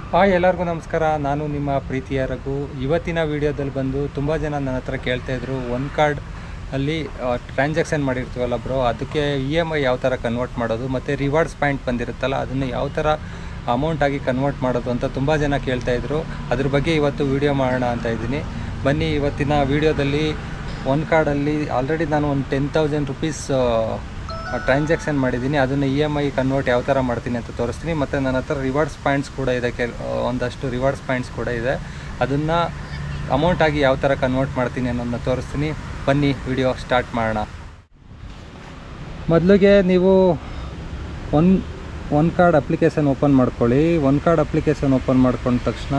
hi ಎಲ್ಲರಿಗೂ ನಮಸ್ಕಾರ ನಾನು ನಿಮ್ಮ ಪ್ರೀತಿಯ ರಘು ಇವತ್ತಿನ ವಿಡಿಯೋದಲ್ಲಿ ಬಂದು ತುಂಬ ಜನ ನನ್ನ ಹತ್ರ ಕೇಳ್ತಾ ಇದ್ರು ಒನ್ ಕಾರ್ಡ್ ಅಲ್ಲಿ ಟ್ರಾನ್ಸಾಕ್ಷನ್ ಮಾಡಿರ್ತೀವಲ್ಲ ಬ್ರೋ ಅದಕ್ಕೆ ಇ ಎಮ್ ಐ ಯಾವ ಥರ ಕನ್ವರ್ಟ್ ಮಾಡೋದು ಮತ್ತು ರಿವಾರ್ಡ್ಸ್ ಪಾಯಿಂಟ್ ಬಂದಿರುತ್ತಲ್ಲ ಅದನ್ನು ಯಾವ ಥರ ಅಮೌಂಟ್ ಆಗಿ ಕನ್ವರ್ಟ್ ಮಾಡೋದು ಅಂತ ತುಂಬ ಜನ ಕೇಳ್ತಾ ಇದ್ರು ಅದ್ರ ಬಗ್ಗೆ ಇವತ್ತು ವಿಡಿಯೋ ಮಾಡೋಣ ಅಂತ ಇದ್ದೀನಿ ಬನ್ನಿ ಇವತ್ತಿನ ವಿಡಿಯೋದಲ್ಲಿ ಒನ್ ಕಾರ್ಡಲ್ಲಿ ಆಲ್ರೆಡಿ ನಾನು ಒಂದು ಟೆನ್ ತೌಸಂಡ್ ರುಪೀಸ್ ಟ್ರಾನ್ಸಾಕ್ಷನ್ ಮಾಡಿದ್ದೀನಿ ಅದನ್ನು ಇ ಎಮ್ ಐ ಕನ್ವರ್ಟ್ ಯಾವ ಥರ ಮಾಡ್ತೀನಿ ಅಂತ ತೋರಿಸ್ತೀನಿ ಮತ್ತು ನನ್ನ ಹತ್ರ ರಿವಾರ್ಡ್ಸ್ ಪಾಯಿಂಟ್ಸ್ ಕೂಡ ಇದೆ ಕೆಲ ಒಂದಷ್ಟು ರಿವಾರ್ಡ್ಸ್ ಪಾಯಿಂಟ್ಸ್ ಕೂಡ ಇದೆ ಅದನ್ನು ಅಮೌಂಟ್ ಆಗಿ ಯಾವ ಥರ ಕನ್ವರ್ಟ್ ಮಾಡ್ತೀನಿ ಅನ್ನೋದನ್ನ ತೋರಿಸ್ತೀನಿ ಬನ್ನಿ ವಿಡಿಯೋ ಸ್ಟಾರ್ಟ್ ಮಾಡೋಣ ಮೊದಲಿಗೆ ನೀವು one one card application open ಮಾಡ್ಕೊಳ್ಳಿ ಒನ್ ಕಾರ್ಡ್ ಅಪ್ಲಿಕೇಶನ್ ಓಪನ್ ಮಾಡ್ಕೊಂಡ ತಕ್ಷಣ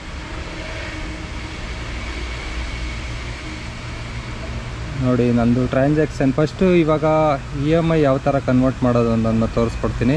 ನೋಡಿ ನಂದು ಟ್ರಾನ್ಸಾಕ್ಷನ್ ಫಸ್ಟು ಇವಾಗ ಇ ಎಮ್ ಐ ಯಾವ ಥರ ಕನ್ವರ್ಟ್ ಮಾಡೋದು ಅನ್ನೋದನ್ನ ತೋರಿಸ್ಕೊಡ್ತೀನಿ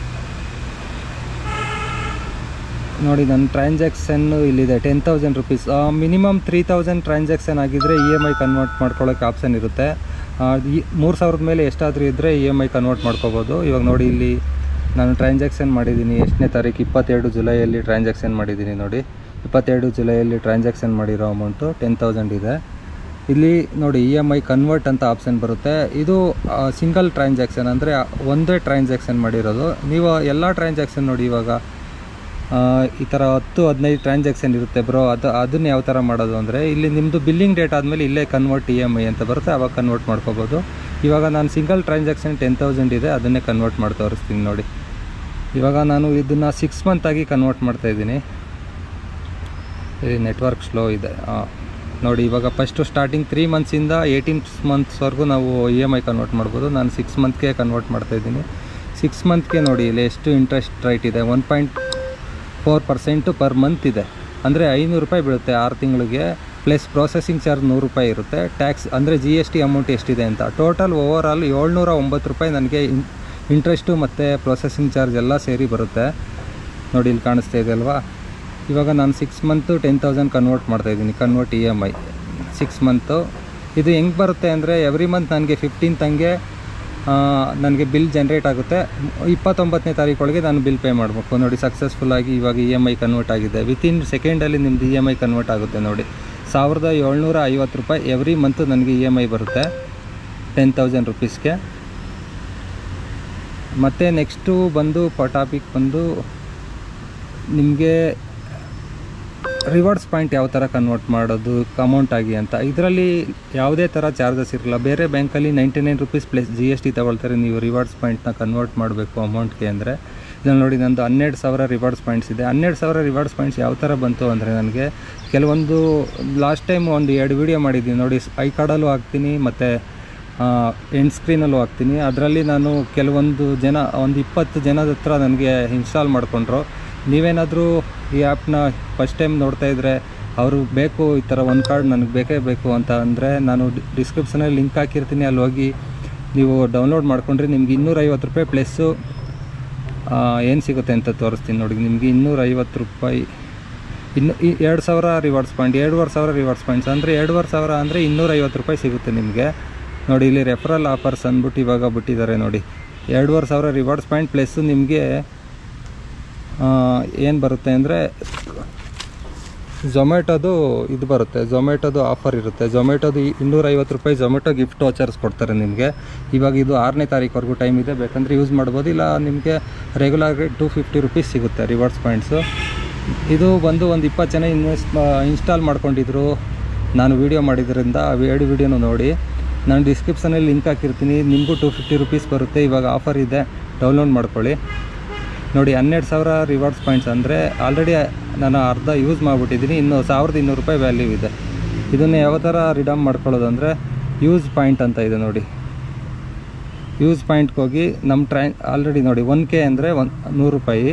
ನೋಡಿ ನನ್ನ ಟ್ರಾನ್ಸಾಕ್ಷನ್ನು ಇಲ್ಲಿದೆ ten thousand rupees minimum three thousand transaction ಆಗಿದ್ದರೆ ಇ ಎಮ್ ಐ ಕನ್ವರ್ಟ್ ಮಾಡ್ಕೊಳ್ಳೋಕ್ಕೆ ಆಪ್ಷನ್ ಇರುತ್ತೆ ಆ, ಈ ಮೂರು ಸಾವಿರದ ಮೇಲೆ ಎಷ್ಟಾದರೂ ಇದ್ದರೆ ಇ ಎಮ್ ಐ ಕನ್ವರ್ಟ್ ಮಾಡ್ಕೋಬೋದು ಇವಾಗ ನೋಡಿ ಇಲ್ಲಿ ನಾನು ಟ್ರಾನ್ಸಾಕ್ಷನ್ ಮಾಡಿದ್ದೀನಿ ಎಷ್ಟನೇ ತಾರೀಕು ಇಪ್ಪತ್ತೆರಡು ಜುಲೈಯಲ್ಲಿ ಟ್ರಾನ್ಸಾಕ್ಷನ್ ಮಾಡಿದ್ದೀನಿ ನೋಡಿ ಇಪ್ಪತ್ತೆರಡು ಜುಲೈಯಲ್ಲಿ ಟ್ರಾನ್ಸಾಕ್ಷನ್ ಮಾಡಿರೋ ಅಮೌಂಟು ಟೆನ್ ತೌಸಂಡ್ ಇದೆ ಇಲ್ಲಿ ನೋಡಿ ಇ ಎಮ್ ಐ ಕನ್ವರ್ಟ್ ಅಂತ ಆಪ್ಷನ್ ಬರುತ್ತೆ ಇದು ಸಿಂಗಲ್ ಟ್ರಾನ್ಸಾಕ್ಷನ್ ಅಂದರೆ ಒಂದೇ ಟ್ರಾನ್ಸಾಕ್ಷನ್ ಮಾಡಿರೋದು ನೀವು ಎಲ್ಲ ಟ್ರಾನ್ಸಾಕ್ಷನ್ ನೋಡಿ ಇವಾಗ ಆ, ಈ ಥರ ಹತ್ತು ಹದಿನೈದು ಟ್ರಾನ್ಸಾಕ್ಷನ್ ಇರುತ್ತೆ ಬ್ರೋ ಅದು ಅದನ್ನ ಯಾವ ಥರ ಮಾಡೋದು ಅಂದರೆ ಇಲ್ಲಿ ನಿಮ್ಮದು ಬಿಲ್ಲಿಂಗ್ ಡೇಟ್ ಆದಮೇಲೆ ಇಲ್ಲೇ ಕನ್ವರ್ಟ್ ಇ ಎಮ್ ಐ ಅಂತ ಬರುತ್ತೆ ಆವಾಗ ಕನ್ವರ್ಟ್ ಮಾಡ್ಕೋಬೋದು ಇವಾಗ ನಾನು ಸಿಂಗಲ್ ಟ್ರಾನ್ಸಾಕ್ಷನ್ ಟೆನ್ ತೌಸಂಡ್ ಇದೆ ಅದನ್ನೇ ಕನ್ವರ್ಟ್ ಮಾಡಿ ತೋರಿಸ್ತೀನಿ ನೋಡಿ ಇವಾಗ ನಾನು ಇದನ್ನು ಸಿಕ್ಸ್ ಮಂತಾಗಿ ಕನ್ವರ್ಟ್ ಮಾಡ್ತಾಯಿದ್ದೀನಿ ಇಲ್ಲಿ ನೆಟ್ವರ್ಕ್ ಸ್ಲೋ ಇದೆ ಆ, ನೋಡಿ ಇವಾಗ ಫಸ್ಟು ಸ್ಟಾರ್ಟಿಂಗ್ ತ್ರೀ ಮಂತ್ಸಿಂದ ಏಯ್ಟೀನ್ ಮಂತ್ಸ್ವರೆಗೂ ನಾವು ಇ ಎಮ್ ಐ ಕನ್ವರ್ಟ್ ಮಾಡ್ಬೋದು ನಾನು ಸಿಕ್ಸ್ ಮಂತ್ಗೆ ಕನ್ವರ್ಟ್ ಮಾಡ್ತಾಯಿದ್ದೀನಿ ಸಿಕ್ಸ್ ಮಂತ್ಗೆ ನೋಡಿ ಇಲ್ಲಿ ಎಷ್ಟು ಇಂಟ್ರೆಸ್ಟ್ ರೈಟ್ ಇದೆ one point four percent per month ಇದೆ ಅಂದರೆ ಐನೂರು ರೂಪಾಯಿ ಬೀಳುತ್ತೆ ಆರು ತಿಂಗಳಿಗೆ ಪ್ಲಸ್ ಪ್ರೊಸೆಸಿಂಗ್ ಚಾರ್ಜ್ ನೂರು ರೂಪಾಯಿ ಇರುತ್ತೆ ಟ್ಯಾಕ್ಸ್ ಅಂದರೆ ಜಿ ಎಸ್ ಟಿ ಅಮೌಂಟ್ ಎಷ್ಟಿದೆ ಅಂತ ಟೋಟಲ್ ಓವರ್ ಆಲ್ ಏಳ್ನೂರ ಒಂಬತ್ತು ರೂಪಾಯಿ ನನಗೆ ಇನ್ ಇಂಟ್ರೆಸ್ಟು ಮತ್ತು ಪ್ರೊಸೆಸಿಂಗ್ ಚಾರ್ಜ್ ಎಲ್ಲ ಸೇರಿ ಬರುತ್ತೆ ನೋಡಿ ಇಲ್ಲಿ ಕಾಣಿಸ್ತಾ ಇದೆ ಅಲ್ವಾ ಇವಾಗ ನಾನು six month ten thousand convert ಮಾಡ್ತಾಯಿದ್ದೀನಿ convert E M I six month ಇದು ಹೆಂಗೆ ಬರುತ್ತೆ ಅಂದರೆ ಎವ್ರಿ ಮಂತ್ ನನಗೆ ಫಿಫ್ಟೀನ್ತ್ ಹಂಗೆ ನನಗೆ ಬಿಲ್ ಜನ್ರೇಟ್ ಆಗುತ್ತೆ ಇಪ್ಪತ್ತೊಂಬತ್ತನೇ ತಾರೀಕೊಳಗೆ ನಾನು ಬಿಲ್ ಪೇ ಮಾಡಬೇಕು ನೋಡಿ ಸಕ್ಸಸ್ಫುಲ್ಲಾಗಿ ಇವಾಗ ಇ ಎಮ್ ಐ ಕನ್ವರ್ಟ್ ಆಗಿದೆ ವಿತಿನ್ ಸೆಕೆಂಡಲ್ಲಿ ನಿಮ್ಮದು ಇ ಎಮ್ ಐ ಕನ್ವರ್ಟ್ ಆಗುತ್ತೆ ನೋಡಿ ಸಾವಿರದ ಏಳ್ನೂರ ಐವತ್ತು ರೂಪಾಯಿ ಎವ್ರಿ ಮಂತ್ ನನಗೆ ಇ ಎಮ್ ಐ ಬರುತ್ತೆ ಟೆನ್ ತೌಸಂಡ್ ರುಪೀಸ್ಗೆ ಮತ್ತು ನೆಕ್ಸ್ಟು ಬಂದು ಟಾಪಿಕ್ ಬಂದು ನಿಮಗೆ ರಿವಾರ್ಡ್ಸ್ ಪಾಯಿಂಟ್ ಯಾವ ಥರ ಕನ್ವರ್ಟ್ ಮಾಡೋದು ಅಮೌಂಟ್ ಆಗಿ ಅಂತ ಇದರಲ್ಲಿ ಯಾವುದೇ ಥರ ಚಾರ್ಜಸ್ ಇರಲ್ಲ ಬೇರೆ ಬ್ಯಾಂಕಲ್ಲಿ ninety nine rupees plus G S T ತಗೊಳ್ತಾರೆ ನೀವು ರಿವಾರ್ಡ್ಸ್ ಪಾಯಿಂಟ್ನ ಕನ್ವರ್ಟ್ ಮಾಡಬೇಕು ಅಮೌಂಟ್ಗೆ ಅಂದರೆ ಇದನ್ನು ನೋಡಿ ನಂದು ಹನ್ನೆರಡು ಸಾವಿರ ರಿವಾರ್ಡ್ಸ್ ಪಾಯಿಂಟ್ಸ್ ಇದೆ ಹನ್ನೆರಡು ಸಾವಿರ ರಿವಾರ್ಡ್ಸ್ ಪಾಯಿಂಟ್ಸ್ ಯಾವ ಥರ ಬಂತು ಅಂದರೆ ನನಗೆ ಕೆಲವೊಂದು ಲಾಸ್ಟ್ ಟೈಮ್ ಒಂದು ಎರಡು ವೀಡಿಯೋ ಮಾಡಿದ್ದೀನಿ ನೋಡಿ ಐ ಕಾರ್ಡಲ್ಲೂ ಹಾಕ್ತೀನಿ ಮತ್ತು ಎಂಡ್ ಸ್ಕ್ರೀನಲ್ಲೂ ಹಾಕ್ತೀನಿ ಅದರಲ್ಲಿ ನಾನು ಕೆಲವೊಂದು ಜನ ಒಂದು ಇಪ್ಪತ್ತು ಜನದ ಹತ್ರ ನನಗೆ ಇನ್ಸ್ಟಾಲ್ ಮಾಡಿಕೊಂಡ್ರು ನೀವೇನಾದರೂ ಈ ಆ್ಯಪ್ನ ಫಸ್ಟ್ ಟೈಮ್ ನೋಡ್ತಾ ಇದ್ದರೆ ಅವರು ಬೇಕು ಈ ಥರ ಒಂದು ಕಾರ್ಡ್ ನನಗೆ ಬೇಕೇ ಬೇಕು ಅಂತ ಅಂದರೆ ನಾನು ಡಿಸ್ಕ್ರಿಪ್ಷನಲ್ಲಿ ಲಿಂಕ್ ಹಾಕಿರ್ತೀನಿ ಅಲ್ಲಿ ಹೋಗಿ ನೀವು ಡೌನ್ಲೋಡ್ ಮಾಡ್ಕೊಂಡ್ರೆ ನಿಮ್ಗೆ ಇನ್ನೂರೈವತ್ತು ರೂಪಾಯಿ ಪ್ಲಸ್ಸು ಏನು ಸಿಗುತ್ತೆ ಅಂತ ತೋರಿಸ್ತೀನಿ ನೋಡಿ ನಿಮಗೆ ಇನ್ನೂರೈವತ್ತು ರೂಪಾಯಿ ಇನ್ನು ಈ ಎರಡು ಸಾವಿರ ರಿವಾರ್ಡ್ಸ್ ಪಾಯಿಂಟ್ ಎರಡೂವರೆ ಸಾವಿರ ರಿವಾರ್ಡ್ಸ್ ಪಾಯಿಂಟ್ಸ್ ಅಂದರೆ ಎರಡೂವರೆ ಸಾವಿರ ಅಂದರೆ ಇನ್ನೂರೈವತ್ತು ರೂಪಾಯಿ ಸಿಗುತ್ತೆ ನಿಮಗೆ ನೋಡಿ ಇಲ್ಲಿ ರೆಫರಲ್ ಆಫರ್ಸ್ ಅಂದ್ಬಿಟ್ಟು ಇವಾಗ ಬಿಟ್ಟಿದ್ದಾರೆ ನೋಡಿ ಎರಡೂವರೆ ಸಾವಿರ ರಿವಾರ್ಡ್ಸ್ ಪಾಯಿಂಟ್ ಪ್ಲಸ್ಸು ನಿಮಗೆ ಏನು ಬರುತ್ತೆ ಅಂದರೆ ಝೊಮ್ಯಾಟೋದು ಇದು ಬರುತ್ತೆ ಝೊಮ್ಯಾಟೋದು ಆಫರ್ ಇರುತ್ತೆ ಝೊಮ್ಯಾಟೋದು ಇನ್ನೂರೈವತ್ತು ರೂಪಾಯಿ ಝೊಮ್ಯಾಟೊ ಗಿಫ್ಟ್ ವಾಚರ್ಸ್ ಕೊಡ್ತಾರೆ ನಿಮಗೆ ಇವಾಗ ಇದು ಆರನೇ ತಾರೀಕುವರೆಗೂ ಟೈಮ್ ಇದೆ ಬೇಕಂದರೆ ಯೂಸ್ ಮಾಡ್ಬೋದು ಇಲ್ಲ ನಿಮಗೆ ರೆಗ್ಯುಲರ್ ಟೂ ಫಿಫ್ಟಿ ರುಪೀಸ್ ಸಿಗುತ್ತೆ ರಿವಾರ್ಡ್ಸ್ ಪಾಯಿಂಟ್ಸು ಇದು ಬಂದು ಒಂದು ಇಪ್ಪತ್ತು ಜನ ಇನ್ವೆಸ್ಟ್ ಇನ್ಸ್ಟಾಲ್ ಮಾಡ್ಕೊಂಡಿದ್ರು ನಾನು ವೀಡಿಯೋ ಮಾಡಿದ್ರಿಂದ ಆ ಎರಡು ವೀಡಿಯೋನು ನೋಡಿ ನಾನು ಡಿಸ್ಕ್ರಿಪ್ಷನಲ್ಲಿ ಲಿಂಕ್ ಹಾಕಿರ್ತೀನಿ ನಿಮಗೂ ಟೂ ಫಿಫ್ಟಿ ರುಪೀಸ್ ಬರುತ್ತೆ ಇವಾಗ ಆಫರ್ ಇದೆ ಡೌನ್ಲೋಡ್ ಮಾಡ್ಕೊಳ್ಳಿ ನೋಡಿ ಹನ್ನೆರಡು ಸಾವಿರ ರಿವಾರ್ಡ್ಸ್ ಪಾಯಿಂಟ್ಸ್ ಅಂದರೆ ಆಲ್ರೆಡಿ ನಾನು ಅರ್ಧ ಯೂಸ್ ಮಾಡಿಬಿಟ್ಟಿದ್ದೀನಿ ಇನ್ನು ಸಾವಿರದ ಇನ್ನೂರು ರೂಪಾಯಿ ವ್ಯಾಲ್ಯೂ ಇದೆ ಇದನ್ನು ಯಾವ ಥರ ರಿಡಮ್ ಮಾಡ್ಕೊಳ್ಳೋದು ಅಂದರೆ ಯೂಸ್ ಪಾಯಿಂಟ್ ಅಂತ ಇದೆ ನೋಡಿ ಯೂಸ್ ಪಾಯಿಂಟ್ಗೆ ಹೋಗಿ ನಮ್ಮ ಟ್ರೈನ್ ಆಲ್ರೆಡಿ ನೋಡಿ ಒನ್ ಕೆ ಅಂದರೆ ಒನ್ ನೂರು ರೂಪಾಯಿ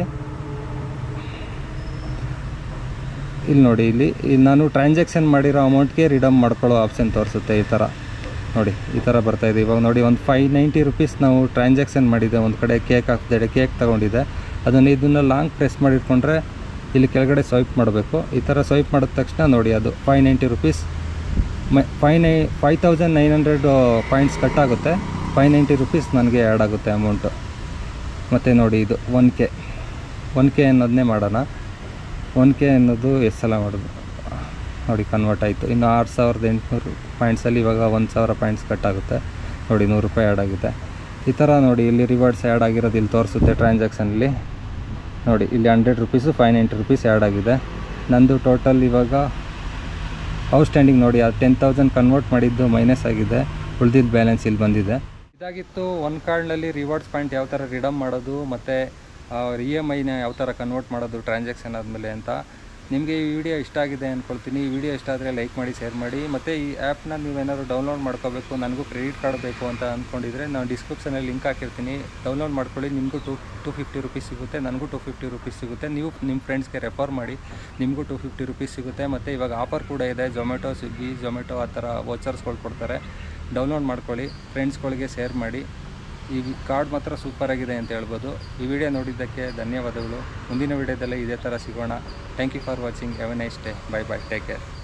ಇಲ್ಲಿ ನೋಡಿ ಇಲ್ಲಿ ಇಲ್ಲಿ ನಾನು ಟ್ರಾನ್ಸಾಕ್ಷನ್ ಮಾಡಿರೋ ಅಮೌಂಟ್ಗೆ ರಿಡಮ್ ಮಾಡ್ಕೊಳ್ಳೋ ಆಪ್ಷನ್ ತೋರಿಸುತ್ತೆ ಈ ಥರ ನೋಡಿ ಈ ಥರ ಬರ್ತಾಯಿದೆ ಇವಾಗ ನೋಡಿ ಒಂದು ಫೈವ್ ನೈಂಟಿ ರುಪೀಸ್ ನಾವು ಟ್ರಾನ್ಸಾಕ್ಷನ್ ಮಾಡಿದ್ದೆ ಒಂದು ಕಡೆ ಕೇಕ್ ಹಾಕ್ತಿದ್ದೆ ಕೇಕ್ ತೊಗೊಂಡಿದ್ದೆ ಅದನ್ನು ಇದನ್ನು ಲಾಂಗ್ ಪ್ರೆಸ್ ಮಾಡಿಟ್ಕೊಂಡ್ರೆ ಇಲ್ಲಿ ಕೆಳಗಡೆ ಸ್ವೈಪ್ ಮಾಡಬೇಕು ಈ ಥರ ಸ್ವೈಪ್ ಮಾಡಿದ ತಕ್ಷಣ ನೋಡಿ ಅದು ಫೈವ್ ನೈಂಟಿ ರುಪೀಸ್ ಮೈ ಫೈ ನೈ five thousand nine hundred points cut ಆಗುತ್ತೆ ಫೈವ್ ನೈಂಟಿ ರುಪೀಸ್ ನನಗೆ ಆ್ಯಡ್ ಆಗುತ್ತೆ ಅಮೌಂಟು ಮತ್ತು ನೋಡಿ ಇದು ಒನ್ ಕೆ ಒನ್ ಕೆ ಅನ್ನೋದನ್ನೇ ಮಾಡೋಣ ಒನ್ ಕೆ ಅನ್ನೋದು ಎಷ್ಟು ಸಲ ಮಾಡೋದು ನೋಡಿ ಕನ್ವರ್ಟ್ ಆಯಿತು ಇನ್ನು ಆರು ಸಾವಿರದ ಎಂಟುನೂರು ಪಾಯಿಂಟ್ಸಲ್ಲಿ ಇವಾಗ ಒಂದು ಸಾವಿರ ಪಾಯಿಂಟ್ಸ್ ಕಟ್ ಆಗುತ್ತೆ ನೋಡಿ ನೂರು ರೂಪಾಯಿ ಆ್ಯಡ್ ಆಗಿದೆ ಈ ಥರ ನೋಡಿ ಇಲ್ಲಿ ರಿವಾರ್ಡ್ಸ್ ಆ್ಯಡ್ ಆಗಿರೋದು ಇಲ್ಲಿ ತೋರಿಸುತ್ತೆ ಟ್ರಾನ್ಸಾಕ್ಷನಲ್ಲಿ ನೋಡಿ ಇಲ್ಲಿ hundred rupees five ninety rupees add ಆಗಿದೆ ನಂದು ಟೋಟಲ್ ಇವಾಗ ಔಟ್ಸ್ಟ್ಯಾಂಡಿಂಗ್ ನೋಡಿ ಆ ಟೆನ್ ತೌಸಂಡ್ ಕನ್ವರ್ಟ್ ಮಾಡಿದ್ದು ಮೈನಸ್ ಆಗಿದೆ ಉಳಿದಿದ್ದ ಬ್ಯಾಲೆನ್ಸ್ ಇಲ್ಲಿ ಬಂದಿದೆ ಇದಾಗಿತ್ತು ಒನ್ ಕಾರ್ಡ್ನಲ್ಲಿ ರಿವಾರ್ಡ್ಸ್ ಪಾಯಿಂಟ್ ಯಾವ ಥರ ರಿಡಮ್ ಮಾಡೋದು ಮತ್ತು ಇ ಎಮ್ ಐನ ಯಾವ ಥರ ಕನ್ವರ್ಟ್ ಮಾಡೋದು ಟ್ರಾನ್ಸಾಕ್ಷನ್ ಆದಮೇಲೆ ಅಂತ ನಿಮಗೆ ಈ ವಿಡಿಯೋ ಇಷ್ಟ ಆಗಿದೆ ಅಂದ್ಕೊಳ್ತೀನಿ ಈ ವಿಡಿಯೋ ಇಷ್ಟ ಆದರೆ ಲೈಕ್ ಮಾಡಿ ಶೇರ್ ಮಾಡಿ ಮತ್ತು ಈ ಆ್ಯಪ್ನ ನೀವೇನಾದ್ರು ಡೌನ್ಲೋಡ್ ಮಾಡ್ಕೋಬೇಕು ನನಗೂ ಕ್ರೆಡಿಟ್ ಕಾರ್ಡ್ ಬೇಕು ಅಂತ ಅಂದ್ಕೊಂಡಿದ್ರೆ ನಾನು ಡಿಸ್ಕ್ರಿಪ್ಷನಲ್ಲಿ ಲಿಂಕ್ ಹಾಕಿರ್ತೀನಿ ಡೌನ್ಲೋಡ್ ಮಾಡ್ಕೊಳ್ಳಿ ನಿಮಗೂ ಟು ಟು ಫಿಫ್ಟಿ ರುಪೀಸ್ ಸಿಗುತ್ತೆ ನನಗೂ ಟು ಫಿಫ್ಟಿ ರುಪೀಸ್ ಸಿಗುತ್ತೆ ನೀವು ನಿಮ್ಮ ಫ್ರೆಂಡ್ಸ್ಗೆ ರೆಫರ್ ಮಾಡಿ ನಿಮಗೂ ಟು ಫಿಫ್ಟಿ ರುಪೀಸ್ ಸಿಗುತ್ತೆ ಮತ್ತು ಇವಾಗ ಆಫರ್ ಕೂಡ ಇದೆ ಜೊಮೆಟೊ ಸ್ವಿಗ್ಗಿ ಜೊಮೆಟೊ ಆ ಥರ ವೋಚರ್ಸ್ಗಳು ಕೊಡ್ತಾರೆ ಡೌನ್ಲೋಡ್ ಮಾಡ್ಕೊಳ್ಳಿ ಫ್ರೆಂಡ್ಸ್ಗಳಿಗೆ ಶೇರ್ ಮಾಡಿ ಈ ಕಾರ್ಡ್ ಮಾತ್ರ ಸೂಪರ್ ಆಗಿದೆ ಅಂತ ಹೇಳ್ಬೋದು ಈ ವಿಡಿಯೋ ನೋಡಿದ್ದಕ್ಕೆ ಧನ್ಯವಾದಗಳು ಮುಂದಿನ ವಿಡಿಯೋದಲ್ಲೇ ಇದೇ ಥರ ಸಿಗೋಣ thank you for watching have a nice day bye bye take care